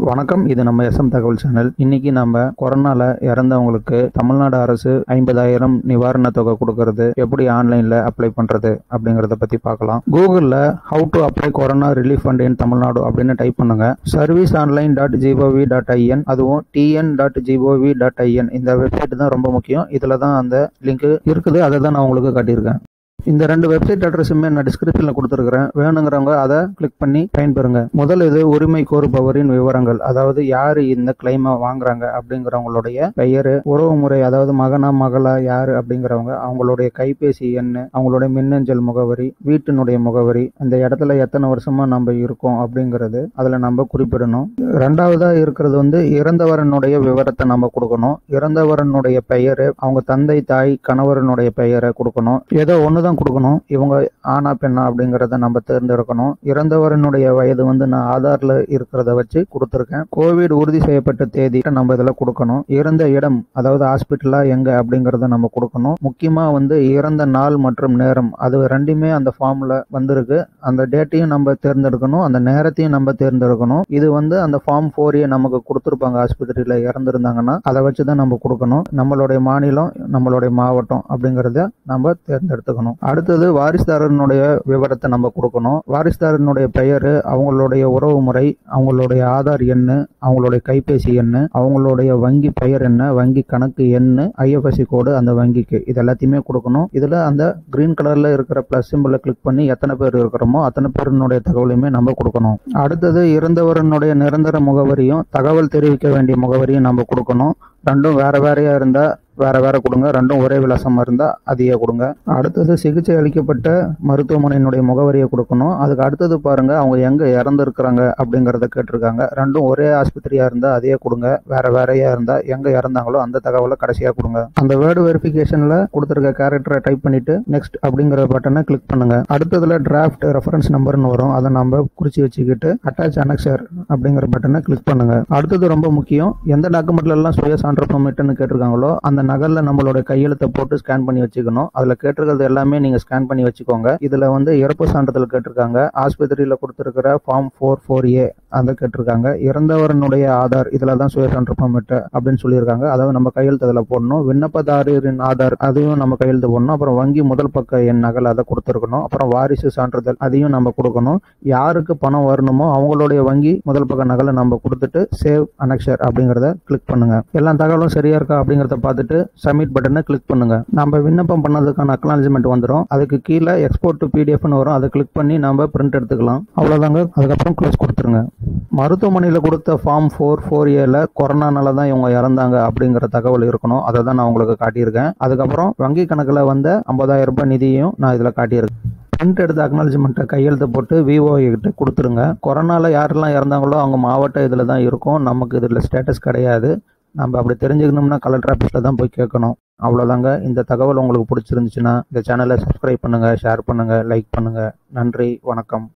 வணக்கம் இது நம்ம எஸ்எம் தகவல் சேனல் இன்னைக்கு நம்ம கொரோனால இறந்தவங்களுக்கு தமிழ்நாடு அரசு ஐம்பதாயிரம் நிவாரண தொகை கொடுக்கறது எப்படி ஆன்லைன்ல அப்ளை பண்றது அப்படிங்கறத பத்தி பார்க்கலாம் கூகுள்ல how to apply corona relief fund in Tamil Nadu அப்படின்னு டைப் பண்ணுங்க service online dot GOV dot IN அதுவும் TN dot GOV dot IN இந்த வெப்சைட் தான் ரொம்ப முக்கியம் இதுல தான் அந்த லிங்க் இருக்குது அதை தான் நான் உங்களுக்கு காட்டியிருக்கேன் இந்த ரெண்டு வெப்சைட் அட்ரஸுமே நான் டிஸ்கிரிப்ஷனில் கொடுத்துருக்கிறேன் வேணுங்கிறவங்க அதை கிளிக் பண்ணி பயன்பெறுங்க முதல் இது உரிமை கோருபவரின் விவரங்கள் அதாவது யார் இந்த கிளைமை வாங்குறாங்க அப்படிங்கிறவங்களுடைய பெயர் உறவு முறை அதாவது மகனா மகளா யாரு அப்படிங்கிறவங்க அவங்களுடைய கைபேசி எண் அவங்களுடைய மின்னஞ்சல் முகவரி வீட்டினுடைய முகவரி அந்த இடத்துல எத்தனை வருஷமா நம்ம இருக்கோம் அப்படிங்கிறது அதில் நம்ம குறிப்பிடணும் ரெண்டாவதா இருக்கிறது வந்து இறந்தவரனுடைய விவரத்தை நம்ம கொடுக்கணும் இறந்தவரனுடைய பெயர் அவங்க தந்தை தாய் கணவரனுடைய பெயரை கொடுக்கணும் ஏதோ ஒன்று தான் கொடுக்கணும் இவங்க ஆனா பெண்ணா அப்படிங்கிறத நம்ம தேர்ந்தெடுக்கணும் இறந்தவரனுடைய வயது வந்து நான் ஆதார்ல இருக்கிறத வச்சு கொடுத்துருக்கேன் கோவிட் உறுதி செய்யப்பட்ட தேதி நம்ம இதில் கொடுக்கணும் இறந்த இடம் அதாவது ஹாஸ்பிட்டலா எங்க அப்படிங்கறத நம்ம கொடுக்கணும் முக்கியமா வந்து இறந்த நாள் மற்றும் நேரம் அது ரெண்டுமே அந்த ஃபார்ம்ல வந்திருக்கு அந்த டேட்டையும் நம்ம தேர்ந்தெடுக்கணும் அந்த நேரத்தையும் நம்ம தேர்ந்தெடுக்கணும் இது வந்து அந்த ஃபார்ம் ஃபோர் நமக்கு கொடுத்துருப்பாங்க ஆஸ்பத்திரியில இறந்துருந்தாங்கன்னா அதை வச்சு தான் நம்ம கொடுக்கணும் நம்மளுடைய மாநிலம் நம்மளுடைய மாவட்டம் அப்படிங்கறத நம்ம தேர்ந்தெடுத்துக்கணும் அடுத்தது வாரிசுதாரனுடைய விவரத்தை நம்ம கொடுக்கணும் வாரிசுதாரனுடைய பெயர் அவங்களுடைய உறவு முறை அவங்களுடைய ஆதார் எண் அவங்களுடைய கைபேசி எண் அவங்களுடைய வங்கி பெயர் என்ன வங்கி கணக்கு எண் ஐஎஃப்எஸ்சி கோடு அந்த வங்கிக்கு இது எல்லாத்தையுமே கொடுக்கணும் இதுல அந்த கிரீன் கலர்ல இருக்கிற பிளஸ் சிம்பிளை கிளிக் பண்ணி எத்தனை பேர் இருக்கிறோமோ அத்தனை பேருனுடைய தகவலையுமே நம்ம கொடுக்கணும் அடுத்தது இறந்தவரனுடைய நிரந்தர முகவரியும் தகவல் தெரிவிக்க வேண்டிய முகவரியும் நம்ம கொடுக்கணும் ரெண்டும் வேற வேறையா இருந்தா வேற வேற கொடுங்க ரெண்டும் ஒரே விலாசமா இருந்தா அதையே கொடுங்க அடுத்தது சிகிச்சை அளிக்கப்பட்ட மருத்துவமனையினுடைய முகவரியை கொடுக்கணும் அதுக்கு அடுத்தது பாருங்க அவங்க எங்க இறந்துருக்குறாங்க அப்படிங்கறத கேட்டிருக்காங்க ரெண்டும் ஒரே ஆஸ்பத்திரியா இருந்தா அதையே கொடுங்க வேற வேறையா இருந்தா எங்க இறந்தாங்களோ அந்த தகவலை கடைசியா கொடுங்க அந்த வேர்டு வெரிஃபிகேஷன்ல கொடுத்துருக்க கேரக்டரை டைப் பண்ணிட்டு நெக்ஸ்ட் அப்படிங்கிற பட்டனை கிளிக் பண்ணுங்க அடுத்ததுல டிராஃப்ட் ரெஃபரன்ஸ் நம்பர்னு வரும் அதை நம்ம குறிச்சு வச்சுக்கிட்டு அட்டாச் அனெக்சர் அப்படிங்கிற பட்டனை கிளிக் பண்ணுங்க அடுத்தது ரொம்ப முக்கியம் எந்த டாக்குமெண்ட்ல எல்லாம் சுய சான்று பெர்மிட்னு கேட்டிருக்காங்களோ அந்த நகல்ல நம்மளோட கையெழுத்தை போட்டு ஸ்கேன் பண்ணி வச்சுக்கணும் அதுல கேட்டிருக்கிறது எல்லாமே நீங்க ஸ்கேன் பண்ணி வச்சுக்கோங்க இதுல வந்து இறப்பு சான்றிதழ் கேட்டிருக்காங்க ஆஸ்பத்திரியில கொடுத்திருக்கிற ஃபார்ம் ஃபோர் ஃபோர் ஏ அந்த கேட்டிருக்காங்க இறந்தவரனுடைய ஆதார் இதுல தான் சுய சான்று பெர்மிட் அப்படின்னு சொல்லியிருக்காங்க அதாவது நம்ம கையெழுத்து அதில் போடணும் விண்ணப்பதாரரின் ஆதார் அதையும் நம்ம கையெழுத்து போடணும் அப்புறம் வங்கி முதல் பக்க எண் நகல் அதை கொடுத்துருக்கணும் அப்புறம் வாரிசு சான்றிதழ் அதையும் நம்ம கொடுக்கணும் யாருக்கு பணம் வரணுமோ அவங்களுடைய வங்கி முதல் பக்க நகலை நம்ம கொடுத்துட்டு சேவ் அனெக்ஷர் அப்படிங்கிறத கிளிக் பண்ணுங்க எல்லா தகவலும் சரியா இருக்கா அப்படிங்கிறத பார்த்துட்டு சப்மிட் பட்டனை கிளிக் பண்ணுங்க நம்ம விண்ணப்பம் பண்ணதுக்கான அக்னாலஜ்மெண்ட் வந்துடும் அதுக்கு கீழே எக்ஸ்போர்ட் டு பிடிஎஃப்னு வரும் அதை கிளிக் பண்ணி நம்ம பிரிண்ட் எடுத்துக்கலாம் அவ்வளோதாங்க அதுக்கப்புறம் க்ளோஸ் கொடுத்துருங்க மருத்துவமனையில் கொடுத்த ஃபார்ம் ஃபோர் ஃபோர் ஏல கொரோனானால தான் இவங்க இறந்தாங்க அப்படிங்கிற தகவல் இருக்கணும் அதை தான் நான் உங்களுக்கு காட்டியிருக்கேன் அதுக்கப்புறம் வங்கி கணக்கில் வந்த ஐம்பதாயிரம் ரூபாய் நிதியும் நான் இதில் காட்டியிருக்கேன் பிரிண்ட் எடுத்த அக்னாலஜ்மெண்ட்டை கையெழுத்து போட்டு விவோ கிட்ட கொடுத்துருங்க கொரோனால யாரெல்லாம் இறந்தாங்களோ அவங்க மாவட்டம் இதில் தான் இருக்கும் நமக்கு இதில் ஸ்டேட்டஸ் கிடையாது நம்ம அப்படி தெரிஞ்சுக்கணும்னா கலெக்டர் ஆஃபீஸில் தான் போய் கேட்கணும் அவ்வளோதாங்க இந்த தகவல் உங்களுக்கு பிடிச்சிருந்துச்சுன்னா இந்த சேனலை சப்ஸ்கிரைப் பண்ணுங்கள் ஷேர் பண்ணுங்கள் லைக் பண்ணுங்கள் நன்றி வணக்கம்